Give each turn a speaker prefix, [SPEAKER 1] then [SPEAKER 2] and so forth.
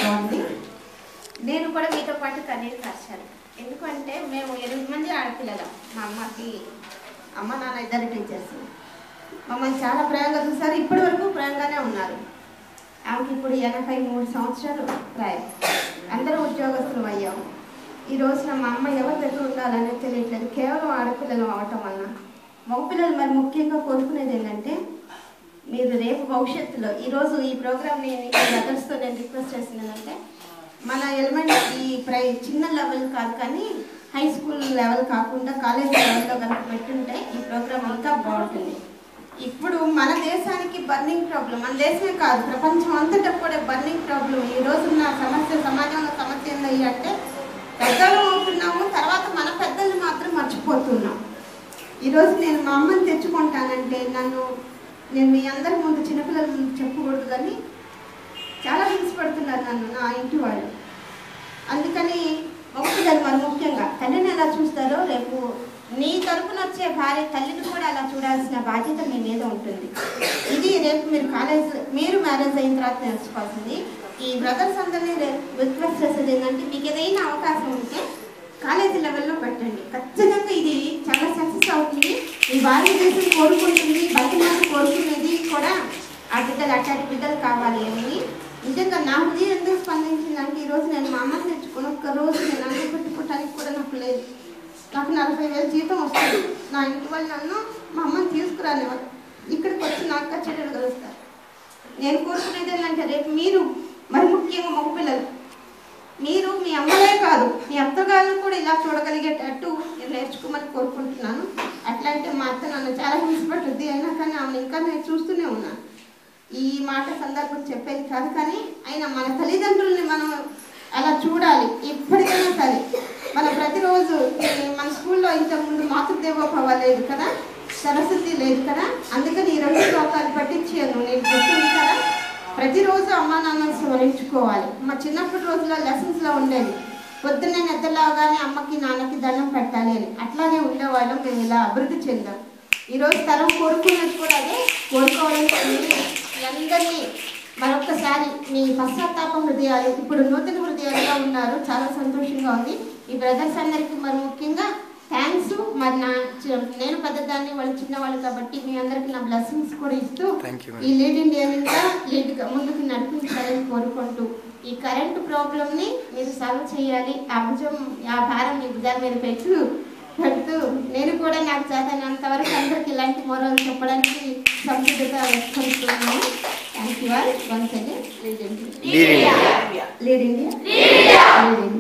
[SPEAKER 1] బాగుంది నేను కూడా మీతో పాటు కన్నీరు కార్చాను ఎందుకంటే మేము ఎనిమిది మంది ఆడపిల్లలం మా అమ్మకి అమ్మ నాన్న ఇద్దరు టీచర్స్ మమ్మల్ని చాలా ప్రేమగా చూసారు ఇప్పటి వరకు ప్రేమగానే ఉన్నారు ఆమెకి ఇప్పుడు ఎనభై మూడు సంవత్సరాలు ప్రాయం అందరూ ఉద్యోగస్తులు అయ్యాము ఈ రోజున మా అమ్మ ఎవరి దగ్గర ఉండాలనేది తెలియట్లేదు కేవలం ఆడపిల్లలు అవటం వలన మగపిల్లలు మరి ముఖ్యంగా కోరుకునేది ఏంటంటే మీరు రేపు భవిష్యత్తులో ఈరోజు ఈ ప్రోగ్రామ్ని బ్రదర్స్తో నేను రిక్వెస్ట్ చేసింది ఏంటంటే మన ఎలిమెంట్ ఈ ప్రై చిన్న లెవెల్ కాదు కానీ హై స్కూల్ లెవెల్ కాకుండా కాలేజ్ లెవెల్లో కనుక పెట్టుంటే ఈ ప్రోగ్రామ్ ఇంకా బాగుంటుంది ఇప్పుడు మన దేశానికి బర్నింగ్ ప్రాబ్లం మన దేశమే కాదు ప్రపంచం అంతటా కూడా బర్నింగ్ ప్రాబ్లం ఈ రోజున్న సమస్య సమాజంలో సమస్య ఏంది అంటే పెద్దలు అవుతున్నాము తర్వాత మన పెద్దల్ని మాత్రం మర్చిపోతున్నాం ఈరోజు నేను మా అమ్మని తెచ్చుకుంటానంటే నన్ను నేను మీ అందరి ముందు చిన్నపిల్లల ముందు చెప్పకూడదు కానీ చాలా హింసపడుతున్నారు నన్ను నా ఇంటి వాళ్ళు అందుకని మగపిల్లలు మరి ముఖ్యంగా తండ్రిని ఎలా చూస్తారో రేపు నీ తరపున వచ్చే భార్య తల్లిని కూడా అలా చూడాల్సిన బాధ్యత మీ మీద ఉంటుంది ఇది రేపు మీరు కాలేజ్ మీరు మ్యారేజ్ అయిన తర్వాత నేర్చుకోవాల్సింది ఈ బ్రదర్స్ అందరినీ రిక్వెస్ట్ చేసేది ఏంటంటే మీకు ఏదైనా అవకాశం ఉంటే కాలేజీ లెవెల్లో పెట్టండి ఖచ్చితంగా ఇది చాలా సక్సెస్ అవుతుంది ఈ భారతదేశం కోరుకుంటుంది బయట మాట కోరుకునేది కూడా ఆ బిడ్డలు అట్లాంటి బిడ్డలు కావాలి అని నిజంగా నా హృదయం ఎందుకు స్పందించిందంటే ఈరోజు నేను మా అమ్మని తెచ్చుకుని ఒక్క రోజు నేను అన్నం పెట్టుకోవటానికి కూడా నాకు లేదు నాకు నలభై వేలు జీతం వస్తుంది నా ఇంటి వాళ్ళు నన్ను మా అమ్మని తీసుకురానివ్వరు ఇక్కడికి వచ్చి నాకు చెల్లెలు కలుస్తారు నేను కోరుకునేది ఏంటంటే రేపు మీరు మరి ముఖ్యంగా మగపిల్లలు మీరు మీ అమ్మలే కాదు మీ అత్తగారిని కూడా ఇలా చూడగలిగేటట్టు నేను నేర్చుకోమని కోరుకుంటున్నాను అట్లా అంటే మా అత్త నన్ను చాలా హింసపట్టుద్ది అయినా కానీ ఆమెను ఇంకా నేను చూస్తూనే ఉన్నాను ఈ మాట సందర్భం చెప్పేది కాదు కానీ అయినా మన తల్లిదండ్రుల్ని మనం అలా చూడాలి ఎప్పటికైనా సరే మన ప్రతిరోజు ఈ మన స్కూల్లో ఇంతకుముందు మాతృదేవోభవ లేదు కదా సరస్వతి లేదు కదా అందుకని ఈ రెండు శ్లోకాలు పట్టించాను నేను గుర్తుంది కదా ప్రతిరోజు అమ్మా నాన్నని స్మరించుకోవాలి మా చిన్నప్పటి రోజుల్లో లెసన్స్లో ఉండేది పొద్దున్నే నిద్రలాగానే అమ్మకి నాన్నకి దండం పెట్టాలి అని అట్లాగే ఉండేవాళ్ళం మేము ఇలా అభివృద్ధి చెందాం ఈరోజు తరం కోరుకున్నది కూడా అదే కోరుకోవడానికి మీ అందరినీ మరొకసారి మీ పశ్చాత్తాప హృదయాలు ఇప్పుడు నూతన హృదయాలుగా ఉన్నారు చాలా సంతోషంగా ఉంది ఈ బ్రదర్స్ అందరికీ మరి ముఖ్యంగా థ్యాంక్స్ మరి నా చి- నేను పెద్దదాన్ని వాళ్ళు చిన్నవాళ్ళు కాబట్టి మీ అందరికి నా బ్లెస్సింగ్స్ కూడా ఇస్తూ
[SPEAKER 2] Thank you, madam.
[SPEAKER 1] ఈ లీడ్ ఇండియా ఇంకా లీడ్గా ముందుకు నడిపించాలని కోరుకుంటూ ఈ కరెంటు ప్రాబ్లమ్ని మీరు సాల్వ్ చేయాలి ఆ భుజం ఆ భారం మీ భుజాల మీద పెట్టు పెడుతూ నేను కూడా నాకు చేతనంత వరకు అందరికి ఇలాంటి మోరల్ చెప్పడానికి సంసిద్ధత వ్యక్తపరుస్తున్నాను thank you all once again lead India
[SPEAKER 2] Lead India.
[SPEAKER 1] Lead India lead India